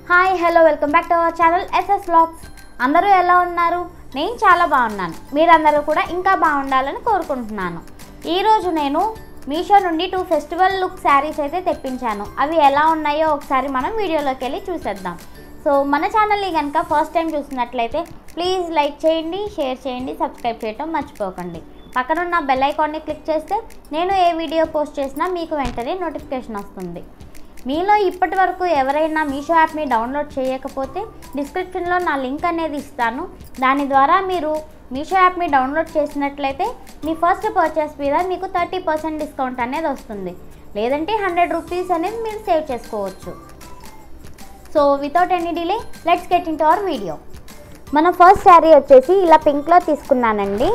hi hello welcome back to our channel S S vlogs అందరూ ఎలా ఉన్నారు నేను చాలా బాగున్నాను మీరందరూ కూడా ఇంకా బాగుండాలని కోరుకుంటున్నాను ఈరోజు నేను మీషో నుండి టూ ఫెస్టివల్ లుక్ శారీస్ అయితే తెప్పించాను అవి ఎలా ఉన్నాయో ఒకసారి మనం వీడియోలోకి వెళ్ళి చూసేద్దాం సో మన ఛానల్ని కనుక ఫస్ట్ టైం చూసినట్లయితే ప్లీజ్ లైక్ చేయండి షేర్ చేయండి సబ్స్క్రైబ్ చేయడం మర్చిపోకండి పక్కనున్న బెల్ ఐకాన్ని క్లిక్ చేస్తే నేను ఏ వీడియో పోస్ట్ చేసినా మీకు వెంటనే నోటిఫికేషన్ వస్తుంది మీలో ఇప్పటి వరకు ఎవరైనా మీషో యాప్ని డౌన్లోడ్ చేయకపోతే డిస్క్రిప్షన్లో నా లింక్ అనేది ఇస్తాను దాని ద్వారా మీరు మీషో యాప్ని డౌన్లోడ్ చేసినట్లయితే మీ ఫస్ట్ పర్చేస్ మీద మీకు థర్టీ పర్సెంట్ డిస్కౌంట్ అనేది వస్తుంది లేదంటే హండ్రెడ్ రూపీస్ అనేది మీరు సేవ్ చేసుకోవచ్చు so without any delay let's get into our video మన ఫస్ట్ శారీ వచ్చేసి ఇలా పింక్లో తీసుకున్నానండి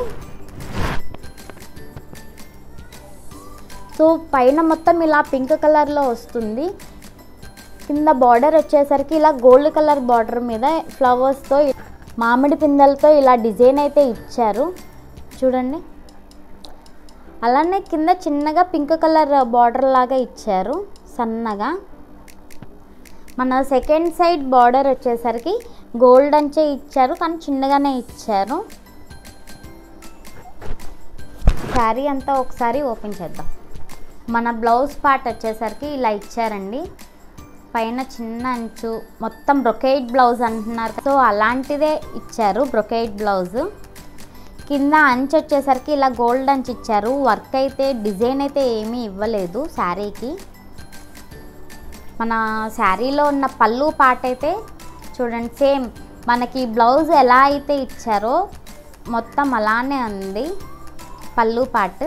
సో పైన మొత్తం ఇలా పింక్ కలర్లో వస్తుంది కింద బార్డర్ వచ్చేసరికి ఇలా గోల్డ్ కలర్ బార్డర్ మీద ఫ్లవర్స్తో మామిడి పిందెలతో ఇలా డిజైన్ అయితే ఇచ్చారు చూడండి అలానే కింద చిన్నగా పింక్ కలర్ బార్డర్ లాగా ఇచ్చారు సన్నగా మన సెకండ్ సైడ్ బార్డర్ వచ్చేసరికి గోల్డ్ అంచే ఇచ్చారు కానీ చిన్నగానే ఇచ్చారు శారీ అంతా ఒకసారి ఓపెన్ చేద్దాం మన బ్లౌజ్ పార్ట్ వచ్చేసరికి ఇలా ఇచ్చారండి పైన చిన్న అంచు మొత్తం బ్రొకేట్ బ్లౌజ్ అంటున్నారు సో అలాంటిదే ఇచ్చారు బ్రొకేట్ బ్లౌజ్ కింద అంచు వచ్చేసరికి ఇలా గోల్డ్ అంచు ఇచ్చారు వర్క్ అయితే డిజైన్ అయితే ఏమీ ఇవ్వలేదు శారీకి మన శారీలో ఉన్న పళ్ళు పార్ట్ అయితే చూడండి సేమ్ మనకి బ్లౌజ్ ఎలా అయితే ఇచ్చారో మొత్తం అలానే ఉంది పళ్ళు పార్ట్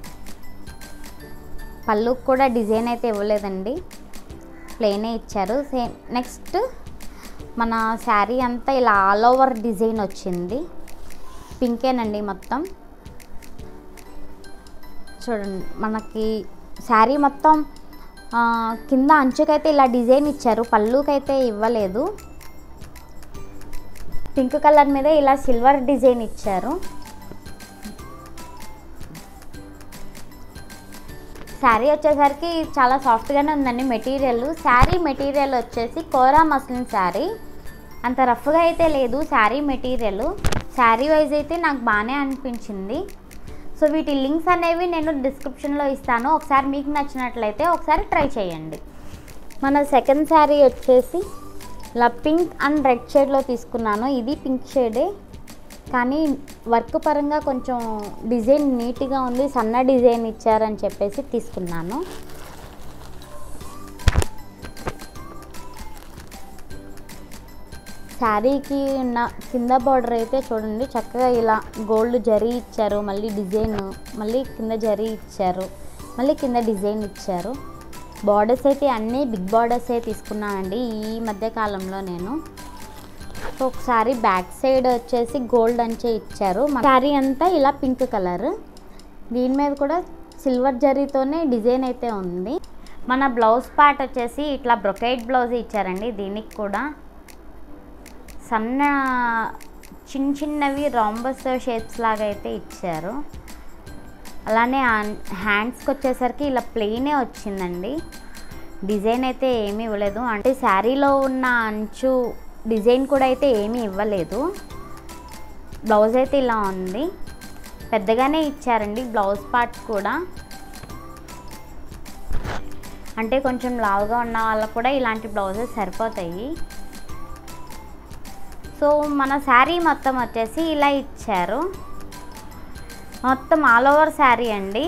పళ్ళుకి కూడా డిజైన్ అయితే ఇవ్వలేదండి ప్లెయినే ఇచ్చారు సేమ్ నెక్స్ట్ మన శారీ అంతా ఇలా ఆల్ ఓవర్ డిజైన్ వచ్చింది పింకేనండి మొత్తం చూడండి మనకి శారీ మొత్తం ఆ, కింద అంచుకైతే ఇలా డిజైన్ ఇచ్చారు పళ్ళుకైతే ఇవ్వలేదు పింక్ కలర్ మీద ఇలా సిల్వర్ డిజైన్ ఇచ్చారు శారీ వచ్చేసరికి చాలా సాఫ్ట్గానే ఉందండి మెటీరియల్ శారీ మెటీరియల్ వచ్చేసి కోరా మస్లిన్ శారీ అంత రఫ్గా అయితే లేదు శారీ మెటీరియల్ శారీ వైజ్ అయితే నాకు బాగానే అనిపించింది సో వీటి లింక్స్ అనేవి నేను డిస్క్రిప్షన్లో ఇస్తాను ఒకసారి మీకు నచ్చినట్లయితే ఒకసారి ట్రై చేయండి మన సెకండ్ శారీ వచ్చేసి ఇలా పింక్ అండ్ రెడ్ షేడ్లో తీసుకున్నాను ఇది పింక్ షేడే కానీ వర్క్ పరంగా కొంచెం డిజైన్ నీట్గా ఉంది సన్న డిజైన్ ఇచ్చారని చెప్పేసి తీసుకున్నాను శారీకి ఉన్న కింద బార్డర్ అయితే చూడండి చక్కగా ఇలా గోల్డ్ జరీ ఇచ్చారు మళ్ళీ డిజైన్ మళ్ళీ కింద జరీ ఇచ్చారు మళ్ళీ కింద డిజైన్ ఇచ్చారు బార్డర్స్ అయితే అన్నీ బిగ్ బార్డర్స్ అయితే తీసుకున్నానండి ఈ మధ్య కాలంలో నేను సో ఒకసారి బ్యాక్ సైడ్ వచ్చేసి గోల్డ్ అంచే ఇచ్చారు మన శారీ అంతా ఇలా పింక్ కలర్ దీని మీద కూడా సిల్వర్ జరీతోనే డిజైన్ అయితే ఉంది మన బ్లౌజ్ పార్ట్ వచ్చేసి ఇట్లా బ్రొకైట్ బ్లౌజ్ ఇచ్చారండి దీనికి కూడా సన్న చిన్న చిన్నవి రాంబస్ షేప్స్ లాగా అయితే ఇచ్చారు అలానే హ్యాండ్స్కి వచ్చేసరికి ఇలా ప్లెయినే వచ్చిందండి డిజైన్ అయితే ఏమీ ఇవ్వలేదు అంటే శారీలో ఉన్న అంచు డిజైన్ కూడా అయితే ఏమీ ఇవ్వలేదు బ్లౌజ్ అయితే ఇలా ఉంది పెద్దగానే ఇచ్చారండి బ్లౌజ్ పార్ట్ కూడా అంటే కొంచెం లావుగా ఉన్న వాళ్ళకు కూడా ఇలాంటి బ్లౌజెస్ సరిపోతాయి సో మన శారీ మొత్తం వచ్చేసి ఇలా ఇచ్చారు మొత్తం ఆల్ ఓవర్ శారీ అండి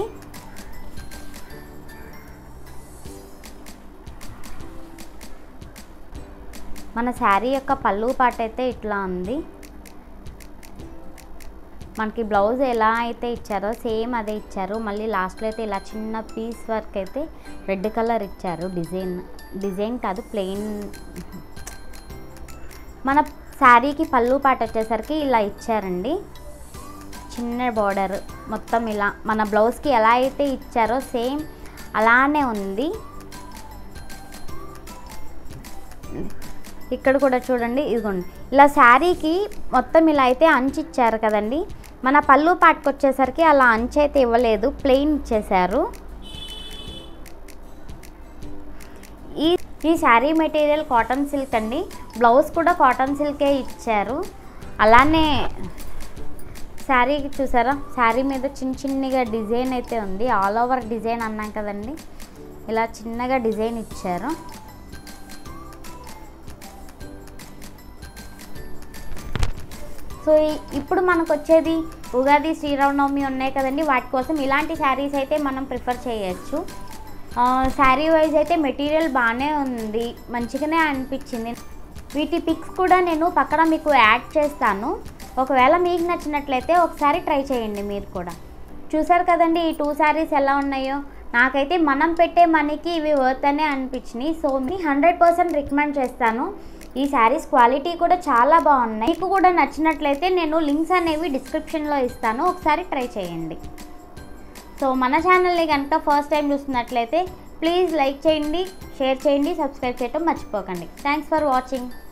మన శారీ యొక్క పళ్ళు పాట అయితే ఇట్లా ఉంది మనకి బ్లౌజ్ ఎలా అయితే ఇచ్చారో సేమ్ అదే ఇచ్చారు మళ్ళీ లాస్ట్లో అయితే ఇలా చిన్న పీస్ వర్క్ అయితే రెడ్ కలర్ ఇచ్చారు డిజైన్ డిజైన్ కాదు ప్లెయిన్ మన శారీకి పళ్ళు పాట వచ్చేసరికి ఇలా ఇచ్చారండి చిన్న బార్డర్ మొత్తం ఇలా మన బ్లౌజ్కి ఎలా అయితే ఇచ్చారో సేమ్ అలానే ఉంది ఇక్కడ కూడా చూడండి ఇదిగోండి ఇలా శారీకి మొత్తం ఇలా అయితే అంచు ఇచ్చారు కదండి మన పళ్ళు పాటుకు వచ్చేసరికి అలా అంచు అయితే ఇవ్వలేదు ప్లెయిన్ ఇచ్చేశారు ఈ ఈ శారీ మెటీరియల్ కాటన్ సిల్క్ అండి బ్లౌజ్ కూడా కాటన్ సిల్కే ఇచ్చారు అలానే శారీ చూసారా శారీ మీద చిన్న చిన్నగా డిజైన్ అయితే ఉంది ఆల్ ఓవర్ డిజైన్ అన్నాం కదండి ఇలా చిన్నగా డిజైన్ ఇచ్చారు సో ఈ- ఇప్పుడు మనకు వచ్చేది ఉగాది శ్రీరామనవమి ఉన్నాయి కదండి వాటి కోసం ఇలాంటి శారీస్ అయితే మనం ప్రిఫర్ చేయొచ్చు శారీ వైజ్ అయితే మెటీరియల్ బాగానే ఉంది మంచిగానే అనిపించింది వీటి పిక్స్ కూడా నేను పక్కన మీకు యాడ్ చేస్తాను ఒకవేళ మీకు నచ్చినట్లయితే ఒకసారి ట్రై చేయండి మీరు కూడా చూసారు కదండి ఈ టూ శారీస్ ఎలా ఉన్నాయో నాకైతే మనం పెట్టే మనీకి ఇవి వర్త్ అనే అనిపించినాయి సో మీ హండ్రెడ్ పర్సెంట్ రికమెండ్ చేస్తాను ఈ శారీస్ క్వాలిటీ కూడా చాలా బాగున్నాయి మీకు కూడా నచ్చినట్లయితే నేను లింక్స్ అనేవి డిస్క్రిప్షన్లో ఇస్తాను ఒకసారి ట్రై చేయండి సో మన ఛానల్ని కనుక ఫస్ట్ టైం చూస్తున్నట్లయితే ప్లీజ్ లైక్ చేయండి షేర్ చేయండి సబ్స్క్రైబ్ చేయడం మర్చిపోకండి థ్యాంక్స్ ఫర్ వాచింగ్